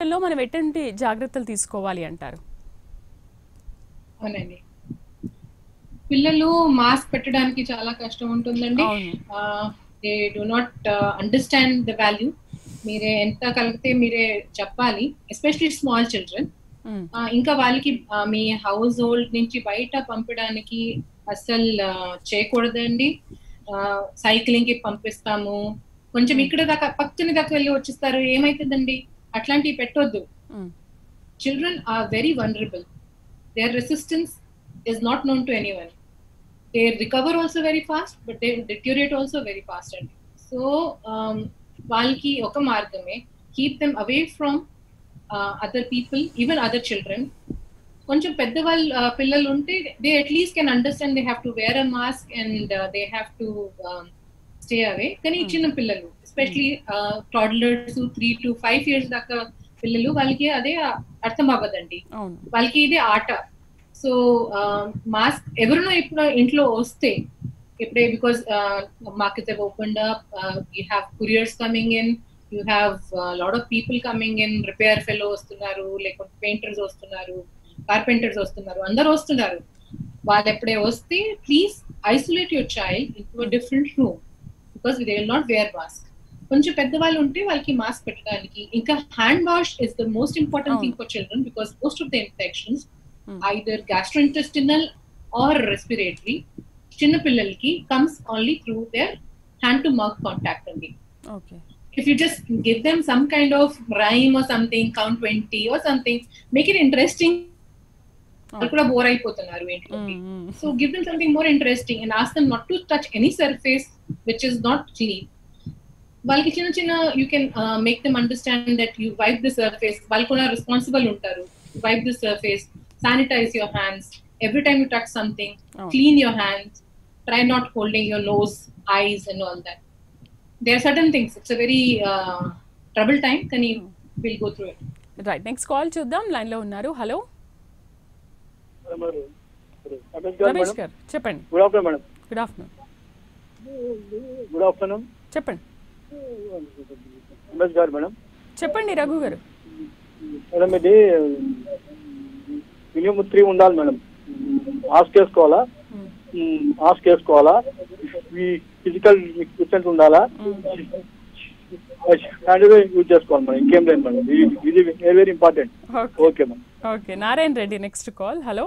లో మనం ఎటువంటి జాగ్రత్తలు తీసుకోవాలి అంటారు అవునండి పిల్లలు మాస్క్ పెట్టడానికి చాలా కష్టం ఉంటుందండి అవును. They do not understand the value మీరే ఎంత కలిగితే మీరే చెప్పాలి ఎస్పెషలీ స్మాల్ చిల్డ్రన్ ఉమ్, ఇంకా వాళ్ళకి ఆ, మీ హౌస్ హోల్డ్ నుంచి బయట పంపడానికి అస్సలు ఆ, చేయకూడదండి సైక్లింగ్ కి పంపిస్తాము కొంచెం ఇక్కడ దాకా పక్కన దాకా వెళ్ళి వచ్చేస్తారు ఏమైతుందండి అట్లాంటివి పెట్టొద్దు ఉమ్, children are very vulnerable. Their resistance is not known to anyone. They recover also very fast, but they deteriorate also very fast. And so, um, వాళ్ళకి ఒక మార్గమే keep them away from other people even other children కొంచెం పెద్దవాళ్ళ uh, పిల్లలు ఉంటే they at least can understand they have to wear a mask and they have to stay away కానీ చిన్న పిల్లలు especially toddlers three to five years దాకా పిల్లలు వాళ్ళకి అదే అర్థం అవ్వదండి అవును వాళ్ళకి ఇదే ఆట సో మాస్క్ ఎవరినో ఇప్పుడు ఇంట్లో వస్తే ఇప్పుడే because markets have opened up you have couriers coming in you have lot of people coming in repair fellow వస్తున్నారు లేకుంటే పెయింటర్స్ వస్తున్నారు కార్పెంటర్స్ వస్తున్నారు అందరు వస్తున్నారు వాళ్ళు ఎప్పుడే వస్తే please isolate your child in different room because they will not wear mask కొంచెం పెద్దవాళ్ళు ఉంటే వాళ్ళకి మాస్క్ పెట్టడానికి ఇంకా hand wash is the most important thing for children because most of the infections Hmm. Either gastrointestinal or respiratory చిన్న పిల్లలకి comes only through their hand to mouth contact అండి okay if you just give them some kind of rhyme or something, count 20 or something, make it interesting. వాళ్ళు కూడా bore అయిపోతున్నారు ఏంటి so give them something more interesting and ask them not to touch any surface which is not clean వాళ్ళకి చిన్న చిన్న you can make them understand that you wipe the surface వాళ్ళు కూడా responsible ఉంటారు wipe the surface sanitise your hands every time you touch something Oh. Clean your hands try not holding your nose eyes and all that there certain things it's a very trouble time కానీ will go through it right next call చూద్దాం line లో ఉన్నారు hello Ramesh garu Ramesh madam garu చెప్పండి good afternoon madam good afternoon good afternoon చెప్పండి Ramesh garu madam చెప్పండి Raghu garu madam ఇది minimum three ఉండాలి madam mask వేసుకోవాలా మాస్క్ వేసుకోవాలా ఈ ఫిజికల్ డిస్టెన్స్ ఉండాలా శానిటైజర్ యూజ్ చేసుకోవాలి మేడం ఇంకేం లేదు మేడం ఇది- ఇది very very important okay okay madam okay Narayana Reddy next call hello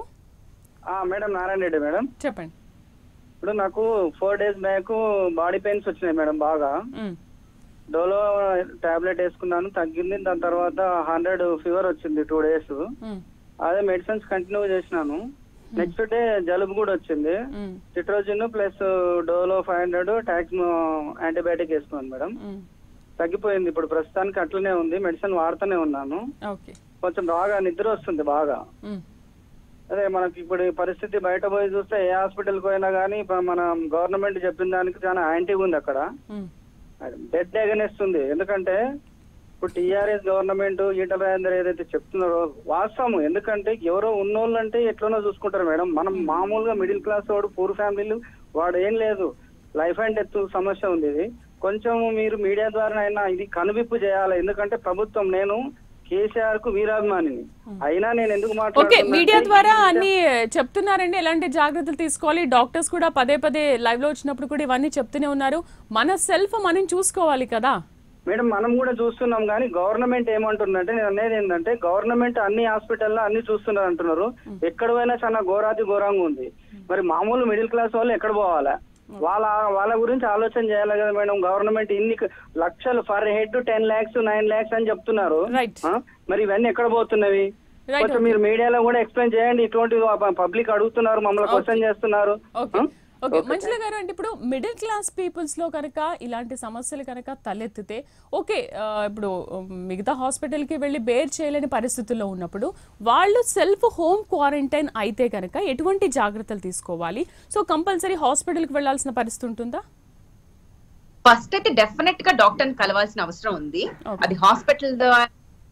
madam Narayana Reddy madam చెప్పండి ఇప్పుడు నాకు four days back body pains వచ్చినాయి మేడం బాగా మ్, డోలో టాబ్లెట్ వేసుకున్నాను తగ్గింది దాని తర్వాత హండ్రెడ్ ఫీవర్ వచ్చింది టూ డేస్ మ్, అదే మెడిసిన్స్ కంటిన్యూ చేసినాను నెక్స్ట్ డే జలుబు కూడా వచ్చింది మ్, cetirizine plus Dolo five hundred tabs antibiotic వేసుకున్నాను మేడం మ్, తగ్గిపోయింది ఇప్పుడు ప్రస్తుతానికి అట్లనే ఉంది మెడిసిన్ వాడుతూనే ఉన్నాను ఓకే కొంచెం బాగా నిద్ర వస్తుంది బాగా మ్, అదే మనకి ఇప్పుడు ఈ పరిస్థితి బయట పోయి చూస్తే ఏ హాస్పిటల్కి పోయినా కానీ మన గవర్నమెంట్ చెప్పిన దానికి చాలా యాంటీ ఉంది అక్కడ మ్, డెడ్ ఎగనిస్తుంది ఎందుకంటే ఇప్పుడు టీఆర్ఎస్ గవర్నమెంట్ ఈటల రాజేందర్ ఏదైతే చెప్తున్నారో వాస్తవం ఎందుకంటే ఎవరో ఉన్నోళ్ళు అంటే ఎట్లనో చూసుకుంటారు మేడం మనం మామూలుగా మిడిల్ క్లాస్ వాడు పూర్ ఫ్యామిలీలు వాడు ఏం లేదు లైఫ్ అండ్ డెత్ సమస్య ఉంది ఇది కొంచెం మీరు మీడియా ద్వారా అయినా ఇది కనువిప్పు చేయాలి ఎందుకంటే ప్రభుత్వం నేను కేసీఆర్ కు వీరాభిమానిని అయినా నేను ఎందుకు ఓకే మాట్లాడుతున్నా మీడియా అంటే ద్వారా ఈ విషయం- అన్ని చెప్తున్నారండి ఎలాంటి జాగ్రత్తలు తీసుకోవాలి డాక్టర్స్ కూడా పదే పదే లైవ్ లో వచ్చినప్పుడు కూడా ఇవన్నీ చెప్తూనే ఉన్నారు మన సెల్ఫ్ మనం చూసుకోవాలి కదా మేడం మనం కూడా చూస్తున్నాం కానీ గవర్నమెంట్ ఏమంటుందంటే నేను అనేది ఏంటంటే గవర్నమెంట్ అన్ని హాస్పిటల్లో అన్ని చూస్తున్నారు అంటున్నారు ఎక్కడ పోయినా చాలా ఘోరాతి ఘోరంగా ఉంది మరి మామూలు మిడిల్ క్లాస్ వాళ్ళు ఎక్కడ పోవాలా వాళ్ళ వాళ్ళ గురించి ఆలోచన చేయాలి కదా మేడం గవర్నమెంట్ ఇన్ని క- లక్షలు per head ten lakhs nine lakhs అని చెప్తున్నారు రైట్ ఆ? మరి ఇవన్నీ ఎక్కడ పోతున్నవి Right, కొంచెం మీరు మీడియాలో కూడా ఎక్స్ప్లెయిన్ చేయండి ఇటువంటి పబ్లిక్ అడుగుతున్నారు మమ్మల్ని క్వశ్చన్ చేస్తున్నారు ఓకే ఆ? ఓకే మంజుల గారు అంటే ఇప్పుడు మిడిల్ క్లాస్ పీపుల్స్ లో కనుక ఇలాంటి సమస్యలు కనుక తలెత్తితే ఓకే ఆ, ఇప్పుడు ఉమ్, మిగతా hospital కి వెళ్ళి బేర్ చేయలేని పరిస్థితుల్లో ఉన్నప్పుడు వాళ్ళు సెల్ఫ్ హోమ్ క్వారంటైన్ అయితే కనుక ఎటువంటి జాగ్రత్తలు తీసుకోవాలి సో కంపల్సరీ హాస్పిటల్కి వెళ్ళాల్సిన పరిస్థితి ఉంటుందా ఫస్ట్ అయితే డెఫినెట్ గా డాక్టర్ ని కలవాల్సిన అవసరం ఉంది Okay. అది హాస్పిటల్ ద్వారా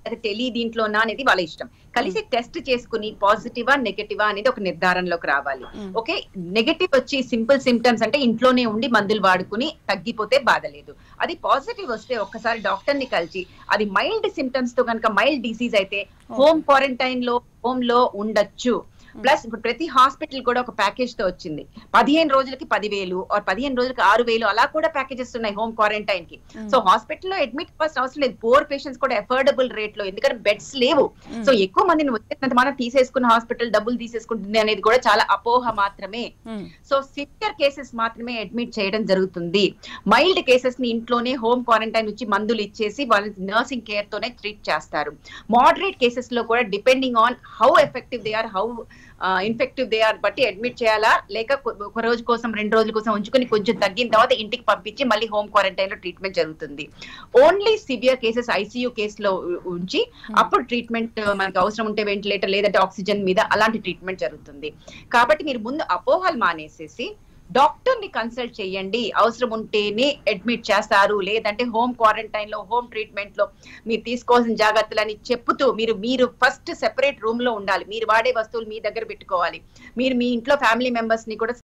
లేదా టెలి దీంట్లోనా అనేది వాళ్ళ ఇష్టం కలిసి టెస్ట్ చేసుకుని పాజిటివా నెగటివా అనేది ఒక నిర్ధారణలోకి రావాలి Mm. ఓకే నెగటివ్ వచ్చి సింపుల్ సిమ్టమ్స్ అంటే ఇంట్లోనే ఉండి మందులు వాడుకుని తగ్గిపోతే బాధ లేదు అది పాజిటివ్ వస్తే ఒక్కసారి డాక్టర్ ని కలిసి అది మైల్డ్ సిమ్టమ్స్ తో కనుక మైల్డ్ డిసీజ్ అయితే హోమ్ క్వారంటైన్ లో హోమ్ లో ఉండొచ్చు ప్లస్ ఇప్పుడు ప్రతి హాస్పిటల్ కూడా ఒక ప్యాకేజ్ తో వచ్చింది పదిహేను రోజులకి పదివేలు ఆర్ పదిహేను రోజులకి ఆరు వేలు అలా కూడా ప్యాకేజెస్ ఉన్నాయి హోమ్ క్వారంటైన్ కి సో హాస్పిటల్లో అడ్మిట్ అవ్వాల్సిన అవసరం లేదు పోర్ పేషెంట్స్ కూడా అఫోర్డబుల్ రేట్ లో ఎందుకంటే బెడ్స్ లేవు సో ఎక్కువ మందిని వచ్చేంత మనం తీసేసుకున్న హాస్పిటల్ డబ్బులు తీసేసుకుంటుంది అనేది కూడా చాలా అపోహ మాత్రమే ఉమ్, సో సివియర్ కేసెస్ మాత్రమే అడ్మిట్ చేయడం జరుగుతుంది మైల్డ్ కేసెస్ ని ఇంట్లోనే హోమ్ క్వారంటైన్ నుంచి మందులు ఇచ్చేసి వాళ్ళని నర్సింగ్ కేర్ తోనే ట్రీట్ చేస్తారు మోడరేట్ కేసెస్ లో కూడా depending on how effective they are how infective they are బట్టి అడ్మిట్ చేయాలా లేక కొ- ఒక రోజు కోసం రెండు రోజుల కోసం ఉంచుకొని కొంచెం తగ్గిన తర్వాత ఇంటికి పంపించి మళ్ళీ హోమ్ క్వారంటైన్ లో ట్రీట్మెంట్ జరుగుతుంది ఓన్లీ సివియర్ కేసెస్ ఐసీయూ కేసులో ఉ- ఉంచి అప్పుడు ట్రీట్మెంట్ మనకి అవసరం ఉంటే వెంటిలేటర్ లేదంటే ఆక్సిజన్ మీద అలాంటి ట్రీట్మెంట్ జరుగుతుంది కాబట్టి మీరు ముందు అపోహలు మానేసేసి డాక్టర్ ని కన్సల్ట్ చేయండి అవసరం ఉంటేనే అడ్మిట్ చేస్తారు లేదంటే హోమ్ క్వారంటైన్ లో హోమ్ ట్రీట్మెంట్ లో మీరు తీసుకోవాల్సిన జాగ్రత్తలని చెప్పుతూ మీరు మీరు ఫస్ట్ సెపరేట్ రూమ్ లో ఉండాలి మీరు వాడే వస్తువులు మీ దగ్గర పెట్టుకోవాలి మీరు మీ ఇంట్లో ఫ్యామిలీ మెంబర్స్ ని కూడా